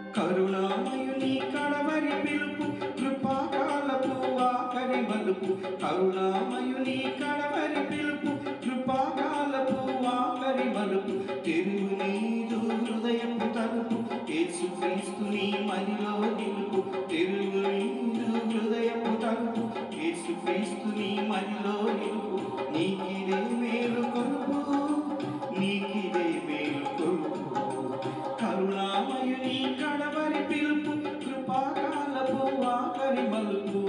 కరుణామయుని కడవరి పిలుపు కృపాకాలపు ఆఖరి మలుపు కరుణామయుని కడవరి పిలుపు కృపాకాలపు ఆఖరి మలుపు తెరువు నీదు హృదయపు తలుపు యేసు క్రీస్తుని మదిలో నిలుపు తెరువు నీదు హృదయపు తలుపు యేసు క్రీస్తుని మదిలో నిలుపు నీకిదే మేలు కొలుపు నీకిదే మేలు కొలుపు కరుణామయుని కడవరి పిలుపు కృపాకాలపు ఆఖరి మలుపు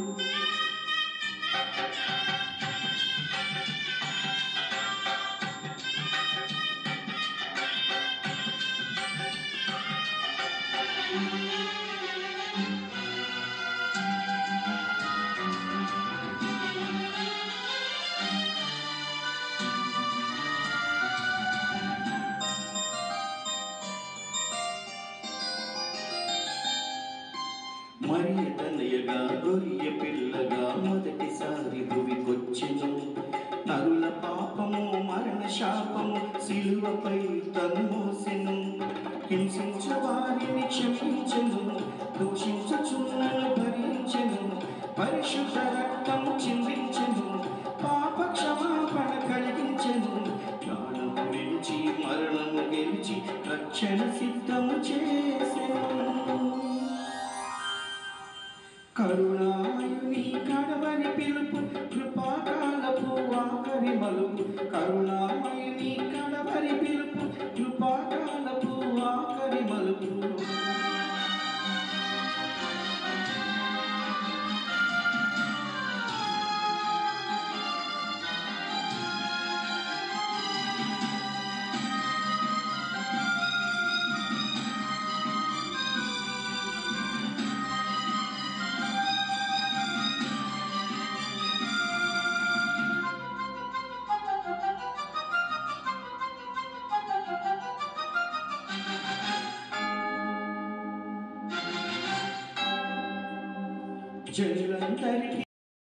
మరియ తనయగా గొరియ పిల్లగా మొదటిసారి భువికొచ్చెను నరుల పాపము మరణ శాపము సిలువపై తను మోసెను హింసించ వారిని క్షమించెను దూషించుచున్నను భరించెను పరిశుద్ధ రక్తము చిందించెను పాప క్షమాపణ కలిగించెను ప్రాణము విడిచి మరణము గెలిచి రక్షణ సిద్ధము చేసెను కరుణాయుని కడవరి పిలుపు కృపాకాలపు ఆఖరి మలుపు కరుణామయుని కడవరి పిలుపు కృపాకాలపు ఆఖరి మలుపు జనులందరికీ